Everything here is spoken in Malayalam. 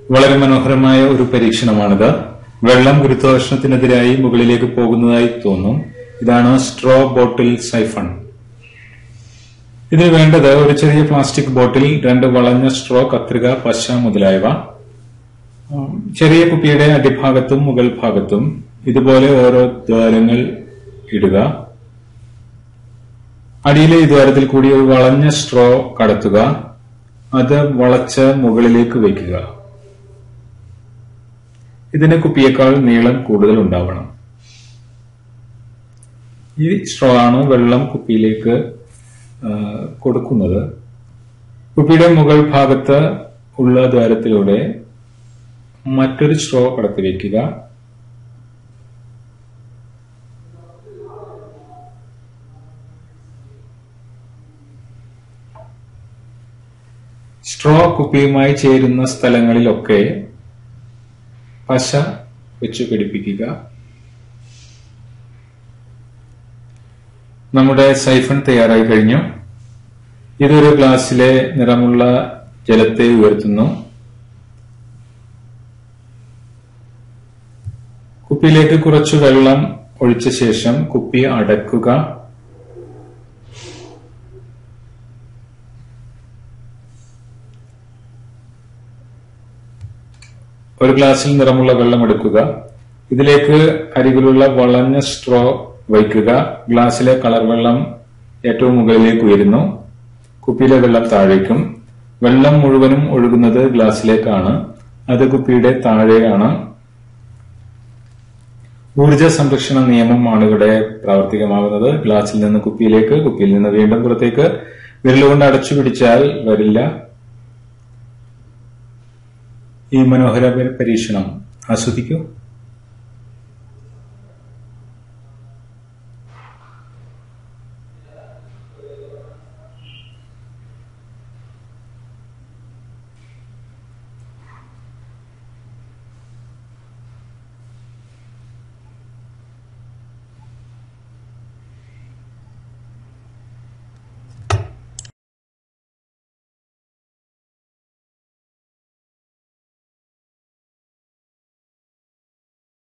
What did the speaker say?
വളരെ മനോഹരമായ ഒരു പരീക്ഷണമാണിത് വെള്ളം ഗുരുത്വാകർഷണത്തിനെതിരായി മുകളിലേക്ക് പോകുന്നതായി തോന്നും ഇതാണ് സ്ട്രോ ബോട്ടിൽ സൈഫൺ ഇതിന് വേണ്ടത് ഒരു ചെറിയ പ്ലാസ്റ്റിക് ബോട്ടിൽ രണ്ട് വളഞ്ഞ സ്ട്രോ കത്രിക പശ മുതലായവ ഉം, ചെറിയ കുപ്പിയുടെ അടിഭാഗത്തും മുകൾ ഭാഗത്തും ഇതുപോലെ ഓരോ ദ്വാരങ്ങൾ ഇടുക അടിയിലെ ഈ ദ്വാരത്തിൽ കൂടി ഒരു വളഞ്ഞ സ്ട്രോ കടത്തുക അത് വളച്ച് മുകളിലേക്ക് വയ്ക്കുക ഇതിന് കുപ്പിയേക്കാൾ നീളം കൂടുതൽ ഉണ്ടാവണം ഈ സ്ട്രോ ആണ് വെള്ളം കുപ്പിയിലേക്ക് ആ, കൊടുക്കുന്നത് കുപ്പിയുടെ മുകൾ ഭാഗത്ത് ഉള്ള ദ്വാരത്തിലൂടെ മറ്റൊരു സ്ട്രോ കടത്തി വയ്ക്കുക സ്ട്രോ കുപ്പിയുമായി ചേരുന്ന സ്ഥലങ്ങളിലൊക്കെ പശ വെച്ച് പിടിപ്പിക്കുക നമ്മുടെ സൈഫൺ തയ്യാറായി കഴിഞ്ഞു ഇതൊരു ഗ്ലാസ്സിലെ നിറമുള്ള ജലത്തെ ഉയർത്തുന്നു കുപ്പിയിലേക്ക് കുറച്ച് വെള്ളം ഒഴിച്ച ശേഷം കുപ്പി അടക്കുക ഒരു ഗ്ലാസ്സിൽ നിറമുള്ള വെള്ളം എടുക്കുക ഇതിലേക്ക് അരികിലുള്ള വളഞ്ഞ സ്ട്രോ വയ്ക്കുക ഗ്ലാസ്സിലെ കളർ വെള്ളം ഏറ്റവും മുകളിലേക്ക് ഉയരുന്നു കുപ്പിയിലെ വെള്ളം താഴേക്കും വെള്ളം മുഴുവനും ഒഴുകുന്നത് ഗ്ലാസ്സിലേക്കാണ് അത് കുപ്പിയുടെ താഴെയാണ് ഊർജ സംരക്ഷണ നിയമമാണ് ഇവിടെ പ്രാവർത്തികമാകുന്നത് ഗ്ലാസ്സിൽ നിന്ന് കുപ്പിയിലേക്ക് കുപ്പിയിൽ നിന്ന് വീണ്ടും പുറത്തേക്ക് വിരലുകൊണ്ട് അടച്ചു പിടിച്ചാൽ വരില്ല ഈ മനോഹര പരീക്ഷണം ആസ്വദിക്കൂ